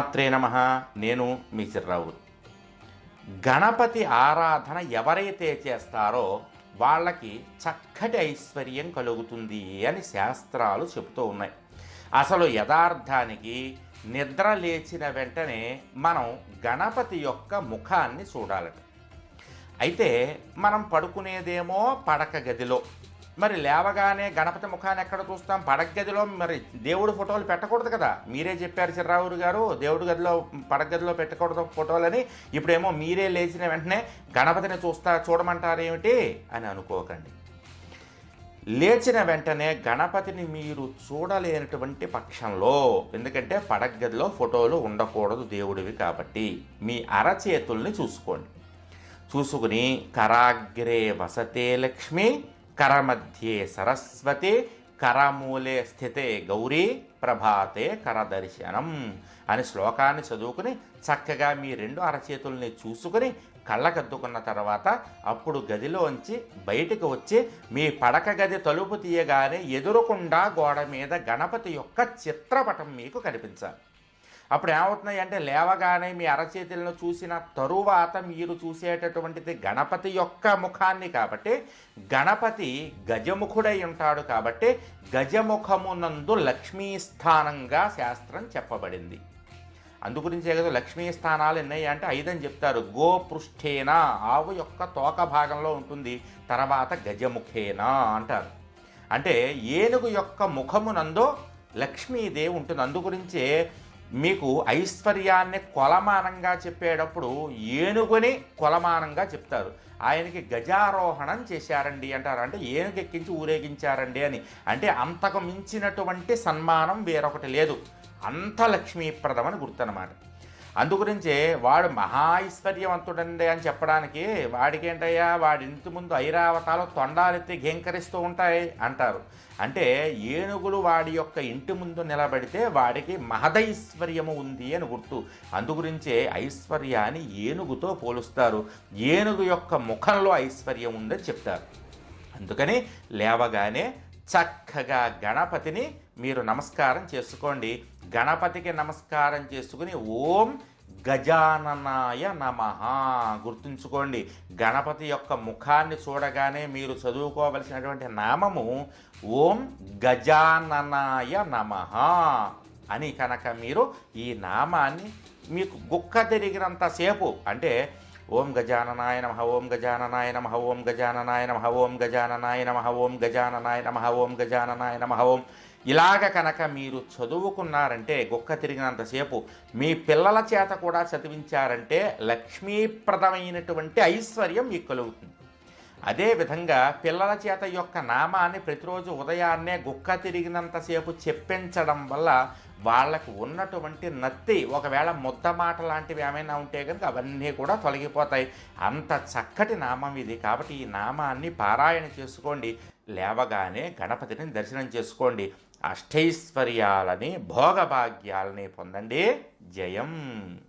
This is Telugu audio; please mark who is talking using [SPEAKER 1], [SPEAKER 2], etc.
[SPEAKER 1] శ్రీమాత్రే నమ నేను మీ చిర్రావు గణపతి ఆరాధన ఎవరైతే చేస్తారో వాళ్ళకి చక్కటి ఐశ్వర్యం కలుగుతుంది అని శాస్త్రాలు చెబుతూ ఉన్నాయి అసలు యథార్థానికి నిద్ర లేచిన వెంటనే మనం గణపతి యొక్క ముఖాన్ని చూడాలట అయితే మనం పడుకునేదేమో పడక గదిలో మరి లేవగానే గణపతి ముఖాన్ని ఎక్కడ చూస్తాం పడక గదిలో మరి దేవుడు ఫోటోలు పెట్టకూడదు కదా మీరే చెప్పారు చిర్రావురు గారు దేవుడి గదిలో పడక గదిలో పెట్టకూడదు ఫోటోలని ఇప్పుడేమో మీరే లేచిన వెంటనే గణపతిని చూస్తా చూడమంటారేమిటి అని అనుకోకండి లేచిన వెంటనే గణపతిని మీరు చూడలేనటువంటి పక్షంలో ఎందుకంటే పడక గదిలో ఫోటోలు ఉండకూడదు దేవుడివి కాబట్టి మీ అరచేతుల్ని చూసుకోండి చూసుకుని కరాగ్రే వసతే లక్ష్మి కరమధ్యే సరస్వతి కరమూలే స్థితే గౌరీ ప్రభాతే కరదర్శనం అని శ్లోకాన్ని చదువుకుని చక్కగా మీ రెండు అరచేతుల్ని చూసుకుని కళ్ళకద్దుకున్న తర్వాత అప్పుడు గదిలోంచి బయటికి వచ్చి మీ పడక గది తలుపు తీయగానే ఎదురుకుండా గోడ మీద గణపతి యొక్క చిత్రపటం మీకు కనిపించాలి అప్పుడు ఏమవుతున్నాయి అంటే లేవగానే మీ అరచేతులను చూసిన తరువాత మీరు చూసేటటువంటిది గణపతి యొక్క ముఖాన్ని కాబట్టి గణపతి గజముఖుడై ఉంటాడు కాబట్టి గజముఖమునందు లక్ష్మీ స్థానంగా శాస్త్రం చెప్పబడింది అందుగురించే కదా లక్ష్మీ స్థానాలు ఎన్నయ్య అంటే ఐదని చెప్తారు గోపృష్ఠేన ఆవు యొక్క తోక భాగంలో ఉంటుంది తర్వాత గజముఖేన అంటారు అంటే ఏనుగు యొక్క ముఖమునందో లక్ష్మీదేవి ఉంటుంది అందుగురించే మీకు ఐశ్వర్యాన్ని కొలమానంగా చెప్పేటప్పుడు ఏనుగుని కొలమానంగా చెప్తారు ఆయనకి గజారోహణం చేశారండి అంటారు అంటే ఏనుగు ఎక్కించి ఊరేగించారండి అని అంటే అంతకు మించినటువంటి సన్మానం వేరొకటి లేదు అంత లక్ష్మీప్రదమని గుర్తనమాట అందుగురించే వాడు మహా ఐశ్వర్యవంతుడండి అని చెప్పడానికి వాడికి ఏంటయ్యా వాడి ఇంటి ముందు ఐరావతాలు తొండాలెత్తి ఘేంకరిస్తూ ఉంటాయి అంటారు అంటే ఏనుగులు వాడి యొక్క ఇంటి ముందు నిలబడితే వాడికి మహదైశ్వర్యము ఉంది అని గుర్తు అందుగురించే ఐశ్వర్యాన్ని ఏనుగుతో పోలుస్తారు ఏనుగు యొక్క ముఖంలో ఐశ్వర్యం ఉందని చెప్తారు అందుకని లేవగానే చక్కగా గణపతిని మీరు నమస్కారం చేసుకోండి గణపతికి నమస్కారం చేసుకుని ఓం గజాననాయ నమ గుర్తుంచుకోండి గణపతి యొక్క ముఖాన్ని చూడగానే మీరు చదువుకోవలసినటువంటి నామము ఓం గజాననాయ నమ అని కనుక మీరు ఈ నామాన్ని మీకు గుక్క తిరిగినంతసేపు అంటే ఓం గజాననాయ నమ ఓం గజాననాయ నమ ఓం గజాననాయ నమ ఓం గజాననాయ నమ ఓం గజాననాయ నమ ఓం గజాననాయ నమ ఓం ఇలాగ కనుక మీరు చదువుకున్నారంటే గుక్క తిరిగినంతసేపు మీ పిల్లల చేత కూడా చదివించారంటే లక్ష్మీప్రదమైనటువంటి ఐశ్వర్యం మీకు కలుగుతుంది అదేవిధంగా పిల్లల చేత యొక్క నామాన్ని ప్రతిరోజు ఉదయాన్నే గుక్క తిరిగినంతసేపు చెప్పించడం వల్ల వాళ్ళకు ఉన్నటువంటి నత్తి ఒకవేళ ముద్ద మాట లాంటివి ఏమైనా ఉంటే కనుక అవన్నీ కూడా తొలగిపోతాయి అంత చక్కటి నామం ఇది కాబట్టి ఈ నామాన్ని పారాయణ చేసుకోండి లేవగానే గణపతిని దర్శనం చేసుకోండి అష్టైశ్వర్యాలని భోగభాగ్యాలని పొందండి జయం